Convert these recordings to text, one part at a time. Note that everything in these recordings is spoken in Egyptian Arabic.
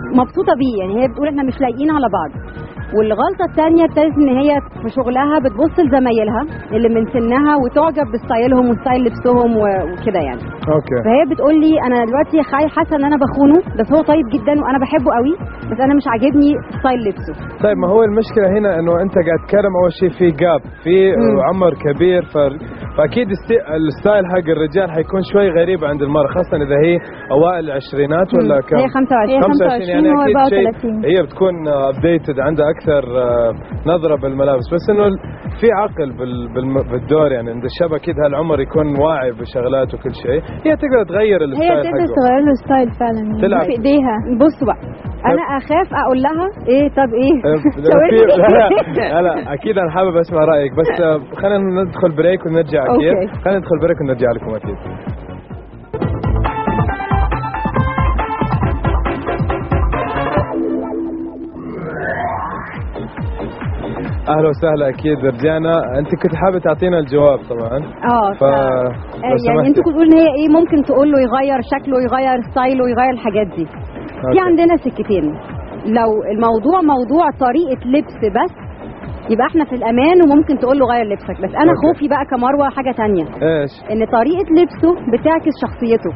مبسوطه بيه يعني هي بتقول احنا مش لايقين على بعض والغلطه الثانيه ابتدت ان هي في شغلها بتبص لزمايلها اللي من سنها وتعجب بستايلهم وستايل لبسهم و- وكده يعني اوكي فهي بتقول لي انا دلوقتي خاي حاسه ان انا بخونه بس هو طيب جدا وانا بحبه قوي بس انا مش عاجبني ستايل لبسه طيب ما هو المشكله هنا انه انت قاعد تتكلم اول شيء في جاب في مم. عمر كبير ف... فاكيد الست- الستايل حق الرجال حيكون شوي غريب عند المراه خاصه اذا هي اوائل العشرينات ولا مم. كم هي 25 هي 25 يعني 25 اكيد شيء 34. هي بتكون ابديتد عندها اكثر آه، نظره بالملابس بس انه ال- في عقل بال- بالم- بالدور يعني عند الشاب اكيد هالعمر يكون واعي بشغلات وكل شيء هي تقدر تغير هي الستايل تقدر حقه تغير له ستايل فعلا يعني تلعب. في ايديها بصوا بقى انا اخاف اقول لها ايه طب ايه في لا لا, لا لا اكيد انا حابب اسمع رايك بس آه، خلينا ندخل بريك ونرجع اكيد أوكي. خلينا ندخل بريك ونرجع لكم اكيد اهلا وسهلا اكيد رجعنا انت كنت حابه تعطينا الجواب طبعا اه ف ف... آه، لو يعني سمحتي. انتوا كنتوا ان هي ايه ممكن تقول له يغير شكله يغير ستايله يغير الحاجات دي في أوكي. عندنا سكتين لو الموضوع موضوع طريقه لبس بس يبقى احنا في الامان وممكن تقول له غير لبسك بس انا أوكي. خوفي بقى كمروه حاجه تانية ايش ان طريقه لبسه بتعكس شخصيته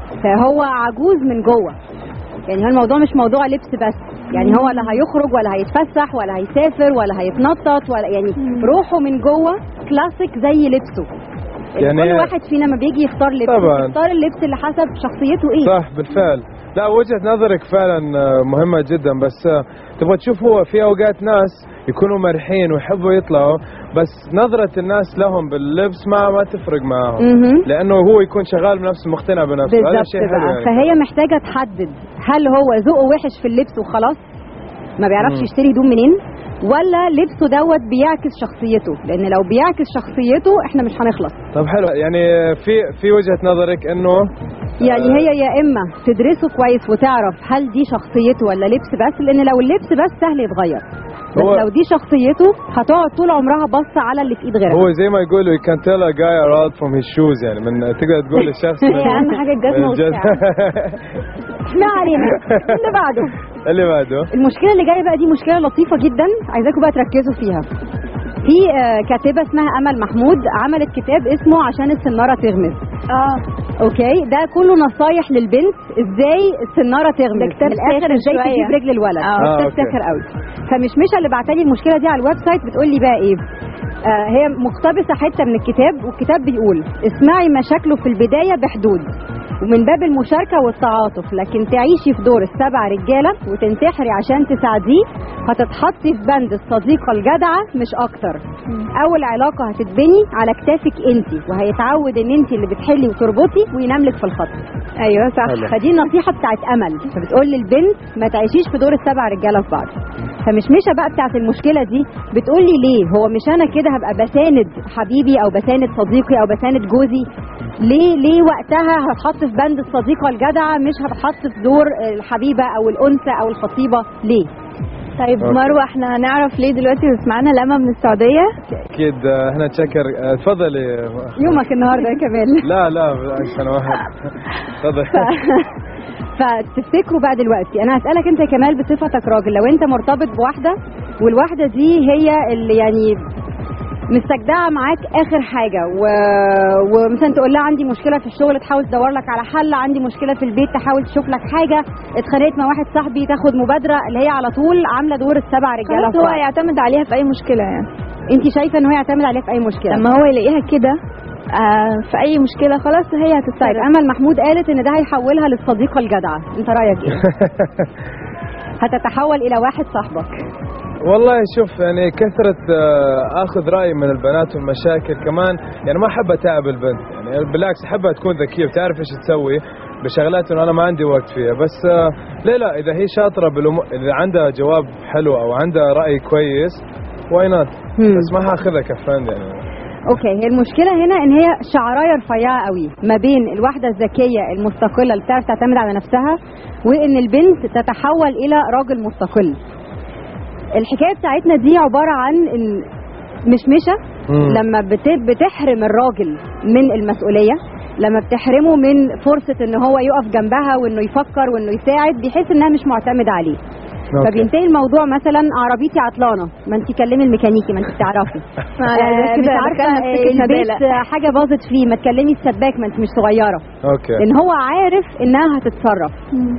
فهو عجوز من جوه يعني هو الموضوع مش موضوع لبس بس يعني هو لا هيخرج ولا هيتفسح ولا هيسافر ولا هيتنطط ولا يعني روحه من جوه كلاسيك زي لبسه يعني يعني كل هي- واحد فينا لما بيجي يختار لبس طبعاً. يختار اللبس اللي حسب شخصيته ايه صح بالفعل لا وجهة نظرك فعلا آه، مهمة جدا بس آه، تبغى تشوف هو في اوقات ناس يكونوا مرحين ويحبوا يطلعوا بس نظرة الناس لهم باللبس ما ما تفرق معاهم مهم. لانه هو يكون شغال بنفسه مقتنع بنفسه هذا بالظبط شيء حلو بقى يعني. فهي محتاجه تحدد هل هو ذوقه وحش في اللبس وخلاص ما بيعرفش مم. يشتري هدوم منين ولا لبسه دوت بيعكس شخصيته لان لو بيعكس شخصيته احنا مش هنخلص طب حلو يعني في في وجهة نظرك انه يعني هي يا اما تدرسه كويس وتعرف هل دي شخصيته ولا لبس بس لان لو اللبس بس سهل يتغير بس هو- لو دي شخصيته هتقعد طول عمرها باصه على اللي في ايد غيرها هو زي ما يقولوا you can tell a guy a lot from his shoes يعني من تقدر تقول للشخص من- هي اهم حاجه الجزمه من الجزمة. والساعه ما علينا اللي بعده اللي بعده المشكله اللي جايه بقى دي مشكله لطيفه جدا عايزاكم بقى تركزوا فيها في آه، كاتبه اسمها امل محمود عملت كتاب اسمه عشان السناره تغمز اه اوكي ده كله نصايح للبنت ازاي السناره تغمز ده كتاب من الاخر ساخر ازاي شوية. تجيب رجل الولد آه. ده آه، كتاب أوكي. ساخر قوي فمشمشه اللي بعتلي المشكله دي على الويب سايت بتقول لي بقى ايه آه هي مقتبسه حته من الكتاب والكتاب بيقول اسمعي مشاكله في البدايه بحدود ومن باب المشاركه والتعاطف لكن تعيشي في دور السبع رجاله وتنتحري عشان تساعديه هتتحطي في بند الصديقه الجدعه مش اكتر اول علاقه هتتبني على كتافك انت وهيتعود ان انت اللي بتحلي وتربطي وينام لك في الخط ايوه صح حلو. فدي النصيحه بتاعت امل فبتقول للبنت ما تعيشيش في دور السبع رجاله في بعض فمشمشه بقى بتاعت المشكله دي بتقول لي ليه هو مش انا كده هبقى بساند حبيبي او بساند صديقي او بساند جوزي ليه ليه وقتها هتحط في بند الصديقه الجدعه مش هتحط في دور الحبيبه او الانثى او الخطيبه ليه طيب أوكي. مروه احنا هنعرف ليه دلوقتي بتسمعنا لما من السعوديه اكيد آه، احنا نتشكر آه، تفضلي يومك النهارده يا كمال لا لا بالعكس انا واحد تفضل فتفتكروا بقى دلوقتي انا هسالك انت يا كمال بصفتك راجل لو انت مرتبط بواحده والواحده دي هي اللي يعني مستجدعه معاك اخر حاجه و... ومثلا تقول لها عندي مشكله في الشغل تحاول تدور لك على حل عندي مشكله في البيت تحاول تشوف لك حاجه اتخانقت مع واحد صاحبي تاخد مبادره اللي هي على طول عامله دور السبع رجاله خلاص في هو بعض. يعتمد عليها في اي مشكله يعني انت شايفه ان هو يعتمد عليها في اي مشكله لما هو يلاقيها كده آه في اي مشكله خلاص هي طيب هتتصرف امل محمود قالت ان ده هيحولها للصديقه الجدعه انت رايك ايه هتتحول الى واحد صاحبك والله شوف يعني كثرة آه، اخذ راي من البنات والمشاكل كمان يعني ما احب اتعب البنت يعني بالعكس احبها تكون ذكية وتعرف ايش تسوي بشغلات انه انا ما عندي وقت فيها بس آه، ليه لا اذا هي شاطرة بالأمور اذا عندها جواب حلو او عندها راي كويس واي نوت مم. بس ما حاخذها كفرند يعني اوكي هي المشكله هنا ان هي شعرايه رفيعه قوي ما بين الواحده الذكيه المستقله اللي بتعرف تعتمد على نفسها وان البنت تتحول الى راجل مستقل الحكايه بتاعتنا دي عباره عن إن مشمشه مم. لما بت- بتحرم الراجل من المسؤوليه لما بتحرمه من فرصه ان هو يقف جنبها وانه يفكر وانه يساعد بيحس انها مش معتمد عليه أوكي. فبينتهي الموضوع مثلا عربيتي عطلانه ما انت كلمي الميكانيكي ما انت بتعرفي آه، مش كده عارفه دخلنا في آه، سكة البيت ندالة. آه، حاجه باظت فيه ما تكلمي السباك ما انت مش صغيره اوكي لان هو عارف انها هتتصرف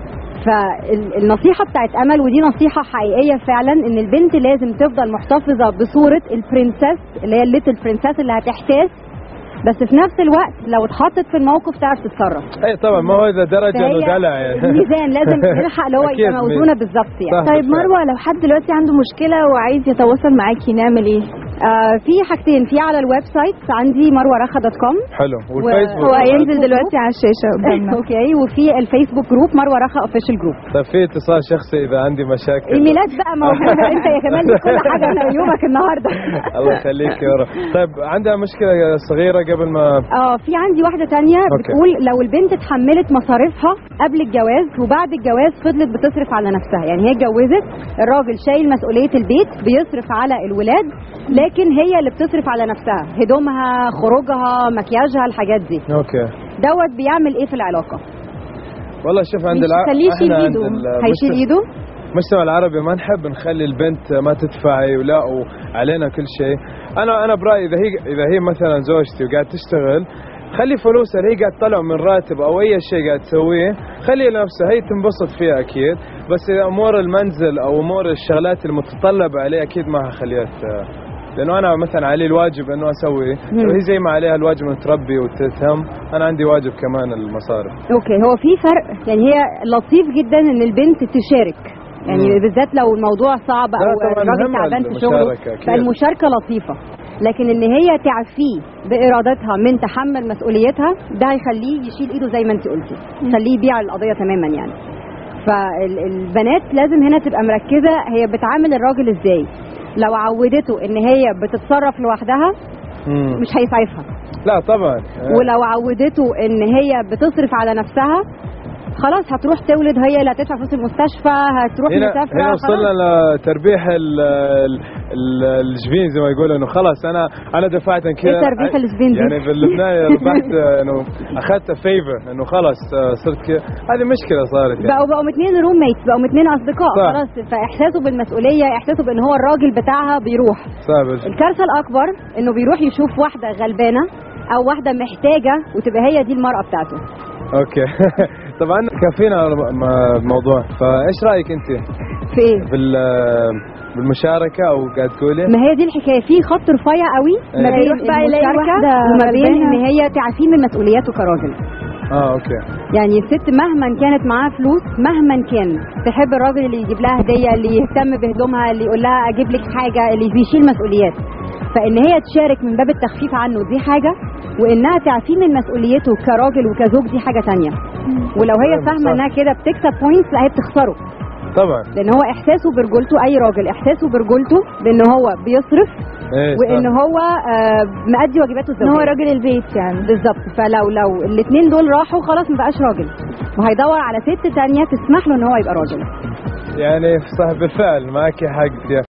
فالنصيحة بتاعت أمل ودي نصيحة حقيقية فعلا إن البنت لازم تفضل محتفظة بصورة البرنسس اللي هي الليتل برنسس اللي هتحتاس بس في نفس الوقت لو اتحطت في الموقف تعرف تتصرف اي طبعا ما هو اذا درجه انه فهي دلع يعني الميزان لازم يلحق اللي هو أكيد يبقى موزونة بالظبط يعني صح. طيب مروه لو حد دلوقتي عنده مشكله وعايز يتواصل معاكي نعمل ايه آه في حاجتين في على الويب سايت عندي مروه رخا دوت كوم حلو والفيسبوك هو طبعاً. هينزل دلوقتي على الشاشه قدامنا اوكي وفي الفيسبوك جروب مروه رخا اوفيشال جروب طيب في اتصال شخصي اذا عندي مشاكل ايميلات بقى موجوده انت يا كمان ليك كل حاجه انا يومك النهارده الله يخليك يا رب طيب عندها مشكله صغيره قبل ما اه في عندي واحده تانية أوكي. بتقول لو البنت اتحملت مصاريفها قبل الجواز وبعد الجواز فضلت بتصرف على نفسها يعني هي اتجوزت الراجل شايل مسؤوليه البيت بيصرف على الولاد لكن هي اللي بتصرف على نفسها هدومها خروجها مكياجها الحاجات دي اوكي دوت بيعمل ايه في العلاقه والله شوف عند مش الع... خليه يشيل إحنا عند إيده. ال- هيشيل مجتمع- ايده المجتمع العربي ما نحب نخلي البنت ما تدفعي ولا وعلينا كل شيء انا انا برايي اذا هي اذا هي مثلا زوجتي وقاعد تشتغل خلي فلوسها اللي هي قاعد تطلع من راتب او اي شيء قاعد تسويه خليها لنفسها هي تنبسط فيها اكيد بس إذا امور المنزل او امور الشغلات المتطلبه عليه اكيد ما هخليها ت- لانه انا مثلا علي الواجب انه اسوي مم. وهي زي ما عليها الواجب انه تربي وتهتم انا عندي واجب كمان المصارف اوكي هو في فرق يعني هي لطيف جدا ان البنت تشارك يعني مم. بالذات لو الموضوع صعب لا او طبعاً الراجل مهمة تعبان في شغله المشاركة أكيد. فالمشاركه لطيفه لكن ان هي تعفيه بارادتها من تحمل مسؤوليتها ده هيخليه يشيل ايده زي ما انت قلتي يخليه يبيع القضيه تماما يعني فالبنات لازم هنا تبقى مركزه هي بتعامل الراجل ازاي لو عودته ان هي بتتصرف لوحدها مم. مش هيسعفها لا طبعا ولو عودته ان هي بتصرف على نفسها خلاص هتروح تولد هي اللي هتدفع فلوس المستشفى هتروح هنا مسافره هنا خلاص. وصلنا لتربيح ال- ال- ال- الجبين زي ما يقولوا انه خلاص انا انا دفعت عن كذا إيه تربيح الجبين دي؟ يعني باللبناني ربحت انه اخذت فيفر انه خلاص آه، صرت كذا هذه مشكله صارت يعني بقوا بقوا اتنين روم ميتس بقوا اتنين اصدقاء صح. خلاص فاحساسه بالمسؤوليه احساسه بان هو الراجل بتاعها بيروح صعب الكارثه الاكبر انه بيروح يشوف واحده غلبانه او واحده محتاجه وتبقى هي دي المراه بتاعته اوكي طبعا كافينا الموضوع فايش رايك انت في ايه بال بالمشاركه او قاعد تقولي ما هي دي الحكايه في خط رفيع قوي ما إيه. بين يروح بقى يلاقي المشاركة واحدة وما بين غلبانة. ان هي تعفيه من مسؤولياته كراجل اه اوكي يعني الست مهما كانت معاها فلوس مهما كان تحب الراجل اللي يجيب لها هديه اللي يهتم بهدومها اللي يقول لها اجيب لك حاجه اللي بيشيل مسؤوليات فان هي تشارك من باب التخفيف عنه دي حاجه وانها تعفيه من مسؤوليته كراجل وكزوج دي حاجه تانية ولو هي صح. فاهمه انها كده بتكسب بوينتس لا هي بتخسره طبعا لان هو احساسه برجولته اي راجل احساسه برجولته بان هو بيصرف ايه وان صح. هو آه، مأدي واجباته ان هو الزوجيه راجل البيت يعني بالظبط فلو لو الاثنين دول راحوا خلاص ما بقاش راجل وهيدور على ست تانية تسمح له ان هو يبقى راجل يعني صح بالفعل معك حق يا